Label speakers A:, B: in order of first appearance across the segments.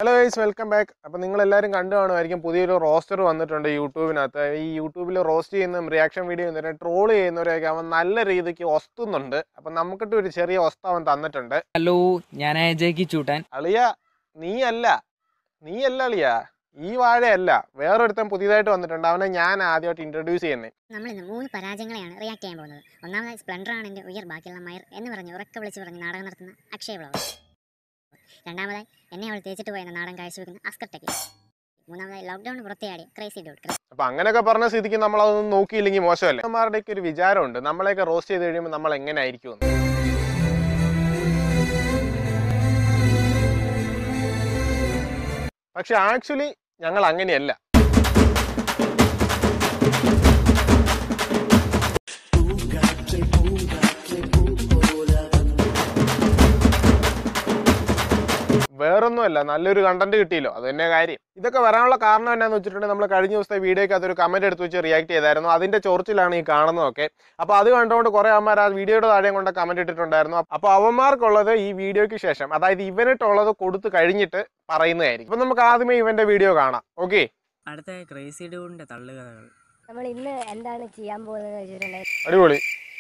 A: Hello guys welcome back അപ്പം നിങ്ങൾ എല്ലാവരും കണ്ടു കാണുമായിരിക്കും പുതിയൊരു റോസ്റ്റർ വന്നിട്ടുണ്ട് യൂട്യൂബിനകത്ത് ഈ യൂട്യൂബിൽ റോസ്റ്റ് ചെയ്യുന്നതും റിയാക്ഷൻ വീഡിയോ ചെയ്യുന്നവരും ട്രോൾ ചെയ്യുന്നവരെയൊക്കെ അവൻ നല്ല രീതിക്ക് ഒസ്തുന്നുണ്ട് അപ്പം നമുക്കിട്ട് ഒരു ചെറിയ ഒസ്ത അവൻ തന്നിട്ടുണ്ട്
B: ഹലോ ഞാൻ അജയ്ക്ക് ചൂട്ടാൻ
A: അളിയ നീ അല്ല നീ അല്ല അളിയ ഈ വാഴയല്ല വേറൊരുത്തൻ പുതിയതായിട്ട് വന്നിട്ടുണ്ട് അവനെ ഞാൻ ആദ്യമായിട്ട് ഇൻട്രൊഡ്യൂസ് ചെയ്യുന്നത്
C: നമ്മൾ ഇന്ന് മൂന്ന് പരാജയങ്ങളെയാണ് റിയാക്ട് ചെയ്യാൻ പോകുന്നത് ഒന്നാമതായി സ്പ്ലെൻഡർ ആണ് എൻ്റെ ഉയർ ബാക്കിയുള്ള മയർ എന്ന് പറഞ്ഞ് ഉറക്കെ വിളിച്ച് പറഞ്ഞ് നാടകം നടത്തുന്ന അക്ഷയ് വ്ളോഗ് രണ്ടാമതായി എന്നെ അവൾ തേച്ചിട്ട് പോയ എന്ന നാടകം കാഴ്ചവെക്കുന്ന അസ്കർ ടെക്കി മൂന്നാമതായി ലോക്ക്ഡൌൺ പുറത്തിയാടി ക്രൈസി ഡോട്ട്
A: അപ്പം അങ്ങനെയൊക്കെ പറഞ്ഞ സ്ഥിതിക്ക് നമ്മൾ അതൊന്നും നോക്കിയില്ലെങ്കിൽ മോശമല്ലേ നമ്മളുടെയൊക്കെ ഒരു വിചാരമുണ്ട് നമ്മളെയൊക്കെ റോസ്റ്റ് ചെയ്ത് കഴിയുമ്പോൾ നമ്മൾ എങ്ങനെ ആയിരിക്കും എന്ന്. പക്ഷെ ആക്ച്വലി ഞങ്ങൾ അങ്ങനെയല്ല വേറൊന്നുമല്ല നല്ലൊരു കണ്ടന്റ് കിട്ടിയല്ലോ അത് തന്നെ കാര്യം ഇതൊക്കെ വരാനുള്ള കാരണം എന്നാന്ന് വെച്ചിട്ടുണ്ടെങ്കിൽ നമ്മൾ കഴിഞ്ഞ ദിവസത്തെ വീഡിയോയ്ക്ക് അതൊരു കമന്റ് എടുത്ത് വെച്ച് റിയാക്ട് ചെയ്തായിരുന്നു അതിന്റെ ചോർച്ചിലാണ് ഈ കാണുന്നതൊക്കെ അപ്പോൾ അത് കണ്ടുകൊണ്ട് കുറെ അമ്മമാർ ആ വീഡിയോയുടെ താഴെ കൊണ്ട് കമന്റ് ഇട്ടിട്ടുണ്ടായിരുന്നു അപ്പോൾ അവന്മാർക്കുള്ളത് ഈ വീഡിയോയ്ക്ക് ശേഷം അതായത് ഇവനിട്ടുള്ളത് കൊടുത്തു കഴിഞ്ഞിട്ട് പറയുന്നതായിരിക്കും അപ്പം നമുക്ക് ആദ്യമേ ഇവന്റെ വീഡിയോ കാണാം ഓക്കെ
B: അടുത്ത ക്രേസി ഡൂഡിന്റെ തള്ളുകഥകൾ
D: നമ്മൾ ഇന്ന് എന്താണ് ചെയ്യാൻ പോകുന്നത് വെച്ചിട്ടുണ്ടെങ്കിൽ
A: അടിപൊളി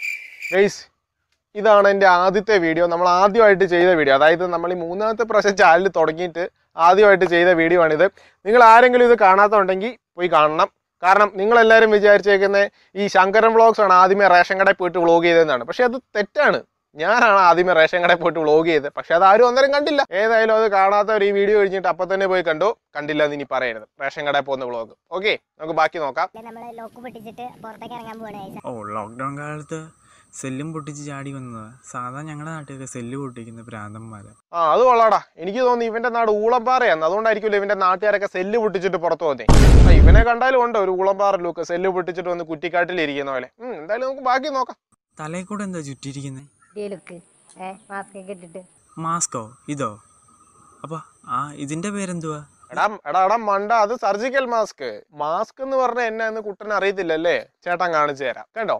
A: ഗൈസ് ഇതാണ് എൻ്റെ ആദ്യത്തെ വീഡിയോ നമ്മൾ ആദ്യമായിട്ട് ചെയ്ത വീഡിയോ അതായത് നമ്മൾ ഈ മൂന്നാമത്തെ പ്രാവശ്യം ചാനൽ തുടങ്ങിയിട്ട് ആദ്യമായിട്ട് ചെയ്ത വീഡിയോ ആണിത് നിങ്ങൾ ആരെങ്കിലും ഇത് കാണാത്തുണ്ടെങ്കിൽ പോയി കാണണം കാരണം നിങ്ങളെല്ലാവരും വിചാരിച്ചേക്കുന്ന ഈ ശങ്കരൻ വ്ളോഗ്സ് ആണ് ആദ്യമേ റേഷൻ കടയിൽ പോയിട്ട് വ്ളോഗ് ചെയ്തതെന്നാണ് പക്ഷെ അത് തെറ്റാണ് ഞാനാണ് ആദ്യമേ റേഷൻ കടയിൽ പോയിട്ട് വ്ളോഗ് ചെയ്തത് പക്ഷെ അത് ആരും അന്നേരം കണ്ടില്ല ഏതായാലും അത് കാണാത്തവർ ഈ വീഡിയോ കഴിഞ്ഞിട്ട് അപ്പം തന്നെ പോയി കണ്ടു കണ്ടില്ല എന്ന് ഇനി പറയരുത് റേഷൻ കടയിൽ പോകുന്ന വ്ളോഗ് ഓക്കെ നമുക്ക് ബാക്കി നോക്കാം
D: നമ്മൾ ലോക്ക് പൊട്ടിച്ചിട്ട് പുറത്തേക്ക് ഇറങ്ങാൻ പോകണേ
B: ഓ ലോക്ക്ഡൗൺ കാലത്ത് സെല്ലും പൊട്ടിച്ച് ചാടി വന്നതാ സാധാ ഞങ്ങളുടെ നാട്ടിലൊക്കെ സെല്ല് പൊട്ടിക്കുന്ന ഭ്രാന്തന്മാരാ
A: ആ അത് കൊള്ളാടാ എനിക്ക് തോന്നി ഇവന്റെ നാട് ഊളംപാറയാന്ന് അതുകൊണ്ടായിരിക്കുമല്ലോ ഇവന്റെ നാട്ടുകാരൊക്കെ സെല്ല് പൊട്ടിച്ചിട്ട് പുറത്തു പോകുന്നേ ആ, ഇവനെ കണ്ടാലും ഉണ്ട് ഒരു ഊളംപാറ ലുക്ക് സെല്ല് പൊട്ടിച്ചിട്ട് വന്ന് കുറ്റിക്കാട്ടിൽ ഇരിക്കുന്ന പോലെ ഉം, എന്തായാലും നമുക്ക് ബാക്കി നോക്കാം
B: തലയിൽ കൂടെ എന്താ ചുറ്റിയിരിക്കുന്നത്
D: പുതിയ ലുക്ക് ഏ മാസ്ക് ഒക്കെ ഇട്ടിട്ട്
B: മാസ്കോ ഇതോ അപ്പൊ ആ ഇതിന്റെ പേരെന്തുവാ
A: എടാ എടാ എടാ മണ്ട അത് സർജിക്കൽ മാസ്ക് മാസ്ക് എന്ന് പറഞ്ഞാൽ എന്നെ എന്ന് കുട്ടൻ അറിയത്തില്ലല്ലേ ചേട്ടൻ കാണിച്ചു തരാം കണ്ടോ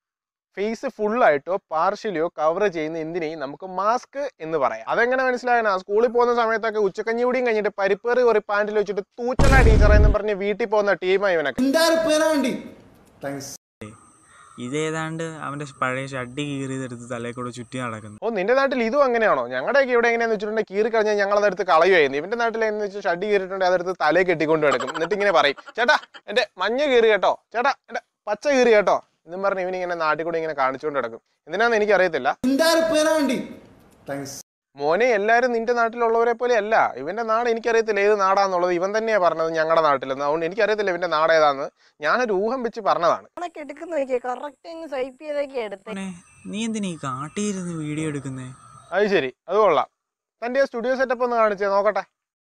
A: ഫേസ് ഫുള്ളായിട്ടോ പാർഷ്യലിയോ കവർ ചെയ്യുന്ന എന്തിനേയും നമുക്ക് മാസ്ക് എന്ന് പറയാം അതെങ്ങനെ മനസ്സിലാകാനാ സ്കൂളിൽ പോകുന്ന സമയത്തൊക്കെ ഉച്ചക്കഞ്ഞി കൂടിയും കഴിഞ്ഞിട്ട് പരിപ്പേറി ഒരു പാൻറ്റിൽ വെച്ചിട്ട് തൂച്ചല ടീച്ചർ എന്ന് പറഞ്ഞ് വീട്ടിൽ പോകുന്ന ടീമായി ഇവനൊക്കെ
E: എന്തായാലും പേരാണ്ടി താങ്ക്സ്
B: ഇതേതാണ്ട് അവന്റെ പഴയ ഷഡ്ഡി കീറിയതെടുത്ത് തലയിൽ കൂടെ ചുറ്റി നടക്കുന്നു
A: ഓ നിന്റെ നാട്ടിൽ ഇതും അങ്ങനെയാണോ ഞങ്ങളുടെയൊക്കെ ഇവിടെ എങ്ങനെയാന്ന് വെച്ചിട്ടുണ്ടെങ്കിൽ കീറി കഴിഞ്ഞാൽ ഞങ്ങൾ അതെടുത്ത് കളയുമായിരുന്നു ഇവന്റെ നാട്ടിൽ എന്ന് വെച്ചാൽ ഷഡ്ഡി കീറിയിട്ടുണ്ടെങ്കിൽ അതെടുത്ത് തലയിൽ കെട്ടിക്കൊണ്ട് കിടക്കും എന്നിട്ട് ഇങ്ങനെ പറയും ചേട്ടാ എന്റെ മഞ്ഞ കീറി കേട്ടോ ചേട്ടാ എന്റെ പച്ച കീറി കേട്ടോ എന്നും പറഞ്ഞ് ഇവനിങ്ങനെ നാട്ടിൽ കൂടെ ഇങ്ങനെ കാണിച്ചുകൊണ്ട് കിടക്കും എന്തിനാന്ന് എനിക്കറിയത്തില്ല
E: എന്തായാലും പേരാണ്ടി താങ്ക്സ്
A: മോനെ എല്ലാവരും നിന്റെ നാട്ടിലുള്ളവരെ പോലെ അല്ല ഇവന്റെ നാട് എനിക്കറിയത്തില്ല ഏത് നാടാന്നുള്ളത് ഇവൻ തന്നെയാ പറഞ്ഞത് ഞങ്ങളുടെ നാട്ടിലെന്ന് അതുകൊണ്ട് എനിക്കറിയത്തില്ല ഇവന്റെ നാട് ഏതാന്ന് ഞാനൊരു ഊഹം വെച്ച് പറഞ്ഞതാണ്
F: കണക്ക് എടുക്കുന്ന നോക്കിയേ കറക്റ്റ് അങ്ങ് സ്വൈപ്പ് ചെയ്തൊക്കെ എടുത്ത്
B: മോനെ, നീ എന്തിനാ ഈ കാട്ടിയിരുന്ന് വീഡിയോ എടുക്കുന്നേ
A: അത് ശരി അത് കൊള്ളാം തന്റെ സ്റ്റുഡിയോ സെറ്റപ്പ് ഒന്ന് കാണിച്ചേ നോക്കട്ടെ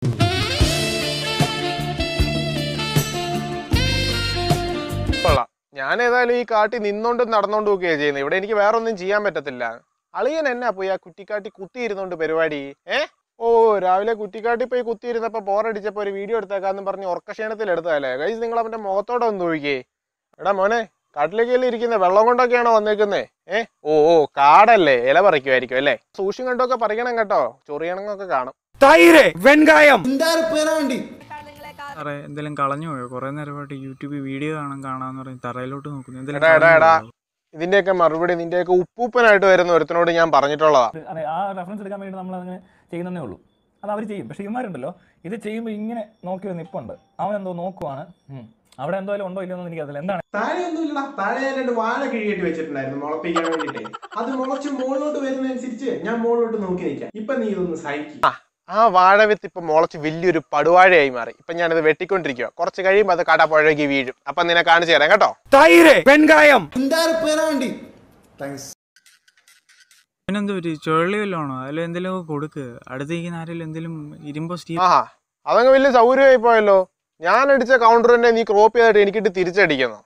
A: കൊള്ളാം ഞാൻ ഏതായാലും ഈ കാട്ടി നിന്നോണ്ടും നടന്നോണ്ടും ഒക്കെയാണ് ചെയ്യുന്നത് ഇവിടെ എനിക്ക് വേറെ ഒന്നും ചെയ്യാൻ പറ്റത്തില്ല അളിയൻ എന്നാ പോയി ആ കുറ്റിക്കാട്ടി കുത്തിയിരുന്നോണ്ട് പരിപാടി ഏ ഓ രാവിലെ കുറ്റിക്കാട്ടി പോയി കുത്തിയിരുന്നപ്പോ ബോറടിച്ചപ്പോ ഒരു വീഡിയോ എടുത്തേക്കാന്ന് പറഞ്ഞ് ഉറക്കക്ഷീണത്തിൽ എടുത്തതല്ലേ കൈസ് നിങ്ങൾ അവന്റെ മുഖത്തോടെ ഒന്ന് ഒഴിക്കേ എടാ മോനെ കാട്ടിലേക്കല്ലേ ഇരിക്കുന്ന വെള്ളം കൊണ്ടൊക്കെയാണോ വന്നേക്കുന്നേ ഏ ഓ ഓ കാടല്ലേ ഇല പറിക്കുമായിരിക്കും അല്ലേ സൂക്ഷ്യം കണ്ടൊക്കെ പറിക്കണം കേട്ടോ ചൊറിയണങ്ങൊക്കെ കാണും
G: തൈര് വെങ്കായം
E: എന്തായാലും പേരാണ്ടി
B: സാറേ എന്തെങ്കിലും കളഞ്ഞു പോയോ കുറെ നേരമായിട്ട് യൂട്യൂബിൽ വീഡിയോ കാണാൻ കാണാന്ന് പറഞ്ഞ് തറയിലോട്ട് നോക്കുന്നു എന്തെങ്കിലും
A: എടാ, എടാ,
B: കളഞ്ഞു
A: എടാ.
B: പോയോ?
A: ഇതിന്റെയൊക്കെ മറുപടി നിന്റെയൊക്കെ ഉപ്പൂപ്പനായിട്ട് വരുന്ന ഒരുത്തനോട് ഞാൻ പറഞ്ഞിട്ടുള്ളതാ
H: അതെ ആ റെഫറൻസ് എടുക്കാൻ വേണ്ടി നമ്മൾ അങ്ങനെ ചെയ്യുന്നതേ ഉള്ളൂ അത് അവർ ചെയ്യും പക്ഷേ ഇവന്മാരുണ്ടല്ലോ ഇത് ചെയ്യുമ്പോൾ ഇങ്ങനെ നോക്കി ഒരു നിപ്പുണ്ട് അവൻ എന്തോ നോക്കുവാണ് ഉം. അവിടെ എന്തായാലും ഉണ്ടോ ഇല്ലയോ എന്ന് എനിക്കറിയില്ല എന്താണ്
E: താഴെ ഒന്നുമില്ലടാ താഴെ ഞാൻ രണ്ട് വാഴ കിഴിയിട്ട് വെച്ചിട്ടുണ്ടായിരുന്നു മുളപ്പിക്കാൻ വേണ്ടിട്ടേ അത് മുളച്ച് മുകളിലോട്ട് വരുന്നതനുസരിച്ച് ഞാൻ മുകളിലോട്ട് നോക്കി നിൽക്കാം ഇപ്പൊ നീ ഇതൊന്ന് സഹിക്കും
A: ആ വാഴവിത്ത് ഇപ്പൊ മുളച്ച് വലിയൊരു പടുവാഴയായി മാറി ഇപ്പൊ ഞാനിത് വെട്ടിക്കൊണ്ടിരിക്കുക കുറച്ച് കഴിയുമ്പോൾ അത് കട പുഴകി വീഴും അപ്പൊ നിന്നെ കാണിച്ചു തരാം കേട്ടോ
G: തൈര് വെങ്കായം
E: എന്തായാലും പേരാണ്ടി താങ്ക്സ്
B: ഇവനെന്തോ ഒരു ചുഴലി വല്ലതാണോ അതിൽ എന്തെങ്കിലും കൊടുക്ക് അടുത്തിരിക്കുന്ന ആരെങ്കിലും എന്തെങ്കിലും ഇരുമ്പോ സ്റ്റീൽ
A: ആഹാ അതങ്ങ് വലിയ സൗകര്യമായി പോയല്ലോ ഞാൻ അടിച്ച കൗണ്ടറിനെ നീ ക്രോപ്പ് ചെയ്തിട്ട് എനിക്കിട്ട് തിരിച്ചടിക്കുന്നു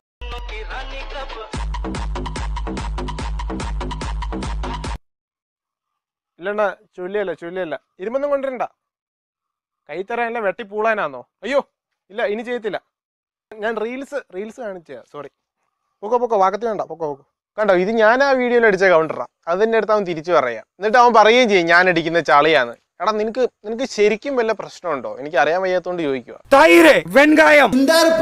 A: ഇല്ലണ്ട ചൊല്ലിയല്ല ചൊല്ലിയല്ല ഇരുമ്പൊന്നും കൊണ്ടുവരണ്ട കൈ തരാനല്ല വെട്ടിപ്പൂളാനാന്നോ അയ്യോ ഇല്ല ഇനി ചെയ്യത്തില്ല ഞാൻ റീൽസ് റീൽസ് കാണിച്ച സോറി പൊക്കോ പൊക്കോ വാക്കത്തി വേണ്ട പൊക്കോ പൊക്കോ കണ്ടോ ഇത് ഞാൻ ആ വീഡിയോയിൽ അടിച്ച കൗണ്ടറാ അതിൻ്റെ അടുത്ത് അവൻ തിരിച്ചു പറയാം എന്നിട്ട് അവൻ പറയുകയും ചെയ്യും ഞാൻ അടിക്കുന്ന ചളിയാന്ന് എടാ നിനക്ക് നിനക്ക് ശരിക്കും വല്ല പ്രശ്നമുണ്ടോ എനിക്ക് അറിയാൻ വയ്യാത്തോണ്ട് ചോദിക്കുക
G: തൈര് വെങ്കായം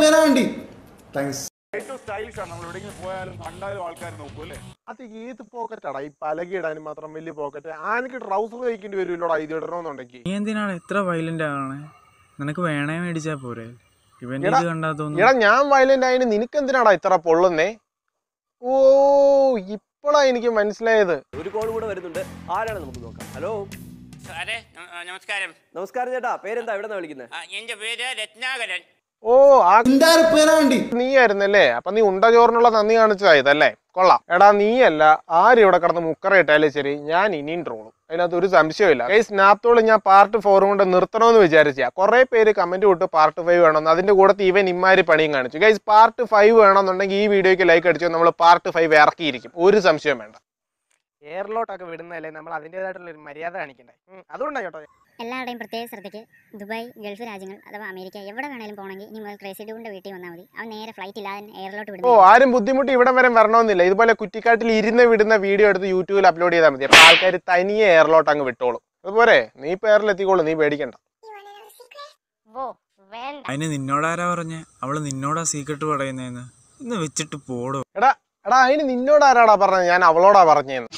A: അത് ഏത് പോക്കറ്റാടാ ഈ പലക ഇടാനും മാത്രം വലിയ പോക്കറ്റ് ആനക്ക് ട്രൗസർ കഴിക്കേണ്ടി വരുമല്ലോടാ ഇത് ഇടണമെന്നുണ്ടെങ്കിൽ
B: നീ എന്തിനാണ് ഇത്ര വയലന്റ് ആവണേ നിനക്ക് വേണേ മേടിച്ചാ പോരെ ഇവന്റെ
A: എടാ,
B: ഇത് കണ്ടാ തോന്നുന്നു
A: എടാ ഞാൻ വയലന്റ് ആയതിന് നിനക്ക് എന്തിനാടാ ഇത്ര പൊള്ളുന്നേ ഓ ഇപ്പോഴാ എനിക്ക് മനസ്സിലായത്
I: ഒരു കോൾ കൂടെ വരുന്നുണ്ട് ആരാണ് നമുക്ക് നോക്കാം ഹലോ
J: സാറേ ന- ആ, നമസ്കാരം
I: നമസ്കാരം ചേട്ടാ പേരെന്താ എവിടെ നിന്നാ വിളിക്കുന്നത്
J: ആ, എൻ്റെ പേര് രത്നാകരൻ
A: ഓ ആ നീ ആയിരുന്നല്ലേ അപ്പൊ നീ ഉണ്ട ചോറിനുള്ള നന്ദി കാണിച്ചതായതല്ലേ കൊള്ളാം എടാ നീയല്ല ആരും ഇവിടെ കിടന്ന് മുക്കറ ഇട്ടാലും ശരി ഞാൻ ഇനിയും ട്രോളും അതിനകത്ത് ഒരു സംശയമില്ല ഈ സ്നാപ്തോള് ഞാൻ പാർട്ട് ഫോറും കൊണ്ട് നിർത്തണമെന്ന് വിചാരിച്ചാ കുറെ പേര് കമന്റ് വിട്ട് പാർട്ട് ഫൈവ് വേണമെന്ന് അതിന്റെ കൂടെ ഇവൻ ഇമാരി പണിയും കാണിച്ചു ഗൈസ് പാർട്ട് ഫൈവ് വേണമെന്നുണ്ടെങ്കിൽ ഈ വീഡിയോക്ക് ലൈക്ക് അടിച്ചു നമ്മൾ പാർട്ട് ഫൈവ് ഇറക്കിയിരിക്കും ഒരു സംശയം വേണ്ട
F: എയറിലോട്ടൊക്കെ വിടുന്നതല്ലേ നമ്മൾ അതിൻ്റെതായിട്ടുള്ള ഒരു മര്യാദ കാണിക്കണ്ടേ ഉം, അതുകൊണ്ടാ കേട്ടോ
C: എല്ലാവരുടെയും പ്രത്യേക ശ്രദ്ധയ്ക്ക് ദുബായ് ഗൾഫ് രാജ്യങ്ങൾ അഥവാ അമേരിക്ക എവിടെ വേണേലും പോകണമെങ്കിൽ ഇനി മുതൽ ക്രേസി ഡൂഡിന്റെ വീട്ടിൽ വന്നാൽ മതി അവൻ നേരെ ഫ്ലൈറ്റ് ഇല്ലാതെ എയറിലോട്ട്
A: ഓ
C: വിടുന്നു
A: ആരും ബുദ്ധിമുട്ട് ഇവിടം വരെ വരണമെന്നില്ല ഇതുപോലെ കുറ്റിക്കാട്ടിൽ ഇരുന്ന് വിടുന്ന വീഡിയോ എടുത്ത് യൂട്യൂബിൽ അപ്ലോഡ് ചെയ്താൽ മതി അപ്പൊ ആൾക്കാർ തനിയെ എയറിലോട്ട് അങ്ങ് വിട്ടോളും അതുപോലെ നീ ഇപ്പൊ എയറിൽ എത്തിക്കോളൂ നീ പേടിക്കണ്ട
D: ഓ വേണ്ട
B: അതിന് നിന്നോടാരാ പറഞ്ഞേ അവള് നിന്നോടാ സീക്രട്ട് പറയുന്നേന്ന് ഇന്ന് വെച്ചിട്ട് പോടോ
A: എടാ എടാ അതിന് നിന്നോട് ആരാടാ പറഞ്ഞത് ഞാൻ അവളോടാ പറഞ്ഞേന്ന്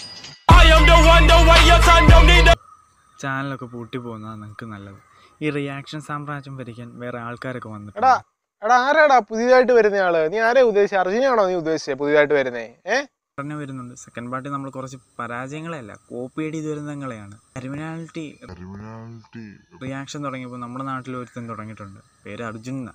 B: ചാനലൊക്കെ പൂട്ടി പോകുന്നതാണ് നിങ്ങൾക്ക് നല്ലത് ഈ റിയാക്ഷൻ സാമ്രാജ്യം ഭരിക്കാൻ വേറെ ആൾക്കാരൊക്കെ
A: എടാ
B: വന്നിട്ടുണ്ട്
A: എടാ ആരാടാ പുതിയതായിട്ട് വരുന്ന ആള് നീ ആരെ ഉദ്ദേശിച്ചത് അർജുനാണോ നീ ഉദ്ദേശിച്ചത് പുതിയതായിട്ട് വരുന്നേ ഏ
B: ഉടനെ വരുന്നുണ്ട് സെക്കൻഡ് പാർട്ടി നമ്മൾ കുറച്ച് പരാജയങ്ങളല്ല കോപ്പി അടി ദുരന്തങ്ങളെയാണ് ക്രിമിനാലിറ്റി റിയാക്ഷൻ തുടങ്ങിയപ്പോൾ നമ്മുടെ നാട്ടിൽ ഒരുത്തൻ തുടങ്ങിയിട്ടുണ്ട് പേര് അർജുൻ എന്നാ.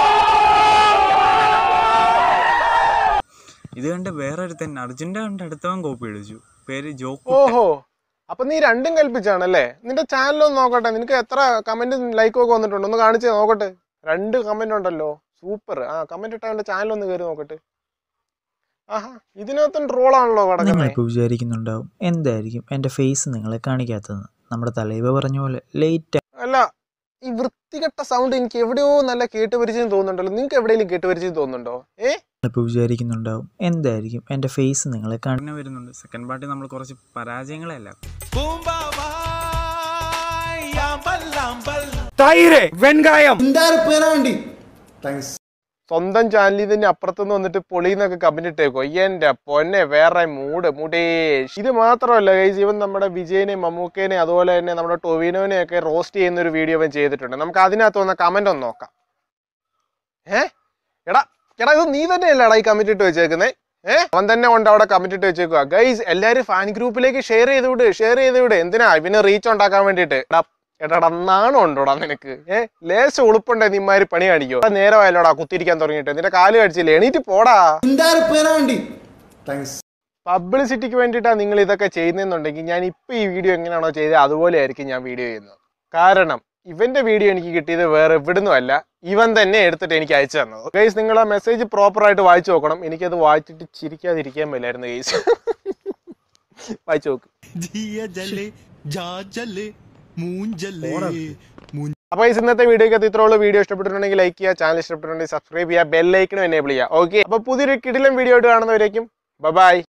B: ഇത് കണ്ട് വേറെ ഒരുത്തൻ അർജുൻ്റെ കണ്ട് അടുത്തവൻ കോപ്പി അടിച്ചു പേര് ജോക്കു
A: ഓഹോ അപ്പൊ നീ രണ്ടും കൽപ്പിച്ചാണല്ലേ നിന്റെ ചാനലൊന്ന് നോക്കട്ടെ നിനക്ക് എത്ര കമന്റും ലൈക്കും ഒക്കെ വന്നിട്ടുണ്ട് ഒന്ന് കാണിച്ചേ നോക്കട്ടെ രണ്ട് കമന്റ് ഉണ്ടല്ലോ സൂപ്പർ ആ കമന്റ് ഇട്ടവന്റെ ചാനൽ ഒന്ന് കയറി നോക്കട്ടെ ആഹാ ഇതിനകത്തും ട്രോളാണല്ലോ കിടക്കുന്നത്
B: നിങ്ങളിപ്പോൾ വിചാരിക്കുന്നുണ്ടാവും എന്തായിരിക്കും എൻ്റെ ഫേസ് നിങ്ങളെ കാണിക്കാത്തതെന്ന് നമ്മുടെ തലൈവ പറഞ്ഞ പോലെ ലേറ്റ്
A: അല്ല ഈ വൃത്തികെട്ട സൗണ്ട് എനിക്ക് എവിടെയോ നല്ല കേട്ടുപരിചയം തോന്നുന്നുണ്ടല്ലോ നിങ്ങൾക്ക് എവിടെയെങ്കിലും കേട്ടുപരിചയം തോന്നുന്നുണ്ടോ ഏ
B: ഇപ്പോൾ വിചാരിക്കുന്നുണ്ടാവും എന്തായിരിക്കും എൻ്റെ ഫേസ് നിങ്ങളെ കാണാൻ വരുന്നുണ്ട് സെക്കൻഡ് പാർട്ടി നമ്മൾ കുറച്ച് പരാജയങ്ങളല്ല
G: തൈര് വെങ്കായം
A: സ്വന്തം ചാനലിൽ തന്നെ അപ്പുറത്തുനിന്ന് വന്നിട്ട് പൊളിന്നൊക്കെ കമന്റ് ഇട്ടേക്കോ എന്റെ പൊന്നെ വേറെ മൂഡ് മുടേഷ് ഇത് മാത്രമല്ല ഗൈസ് ഇവൻ നമ്മുടെ വിജയനെയും മമ്മൂക്കേനെയും അതുപോലെ തന്നെ നമ്മുടെ ടൊവിനോനെയും ഒക്കെ റോസ്റ്റ് ചെയ്യുന്ന ഒരു വീഡിയോ ഇവൻ ചെയ്തിട്ടുണ്ട് നമുക്ക് അതിനകത്ത് വന്ന കമന്റ് ഒന്ന് നോക്കാം ഏ എടാ എടാ ഇത് നീ തന്നെയല്ലേടാ ഈ കമന്റ് ഇട്ട് വെച്ചേക്കുന്നേ ഏ അവൻ തന്നെ കൊണ്ട് അവിടെ കമന്റ് ഇട്ട് വെച്ചേക്കുക ഗൈസ് എല്ലാരും ഫാൻ ഗ്രൂപ്പിലേക്ക് ഷെയർ ചെയ്ത് വിട് ഷെയർ ചെയ്ത് വിട് എന്തിനാ ഇവന് റീച്ച് ഉണ്ടാക്കാൻ വേണ്ടിയിട്ട് എടാ എടാ നാണം ഉണ്ടോടാ നിനക്ക് ഏ ലേശം ഉളുപ്പുണ്ടേ നിമ്മാര് പണി കാണിക്കോ എടാ നേരമായല്ലോടാ കുത്തിരിക്കാൻ തുടങ്ങിയിട്ട് നിന്റെ കാല് കടിച്ചില്ലേ എണീറ്റ് പോടാ പബ്ലിസിറ്റിക്ക് വേണ്ടിയിട്ടാണ് നിങ്ങൾ ഇതൊക്കെ ചെയ്യുന്നെന്നുണ്ടെങ്കിൽ ഞാൻ ഇപ്പൊ ഈ വീഡിയോ എങ്ങനെയാണോ ചെയ്തത് അതുപോലെ ആയിരിക്കും ഞാൻ വീഡിയോ ചെയ്യുന്നത് കാരണം ഇവന്റെ വീഡിയോ എനിക്ക് കിട്ടിയത് വേറെ എവിടുന്നും അല്ല ഇവൻ തന്നെ എടുത്തിട്ട് എനിക്ക് അയച്ചു തന്നത് ഗൈസ് നിങ്ങൾ ആ മെസ്സേജ് പ്രോപ്പർ ആയിട്ട് വായിച്ചു നോക്കണം എനിക്കത് വായിച്ചിട്ട് ചിരിക്കാതിരിക്കാൻ പറ്റില്ലായിരുന്നു ഗൈസ് വായിച്ചു നോക്ക് അപ്പൊ ഈ ഇന്നത്തെ വീഡിയോക്ക് ഇത്രയുള്ള വീഡിയോ ഇഷ്ടപ്പെട്ടിട്ടുണ്ടെങ്കിൽ ലൈക്ക് ചെയ്യുക ചാനൽ ഇഷ്ടപ്പെട്ടിട്ടുണ്ടെങ്കിൽ സബ്സ്ക്രൈബ് ചെയ്യുക ബെല്ലൈക്കനും എനേബിൾ ചെയ്യുക ഓക്കെ അപ്പൊ പുതിയൊരു കിടിലം വീഡിയോ ആയിട്ട് കാണുന്നവരേക്കും ബൈ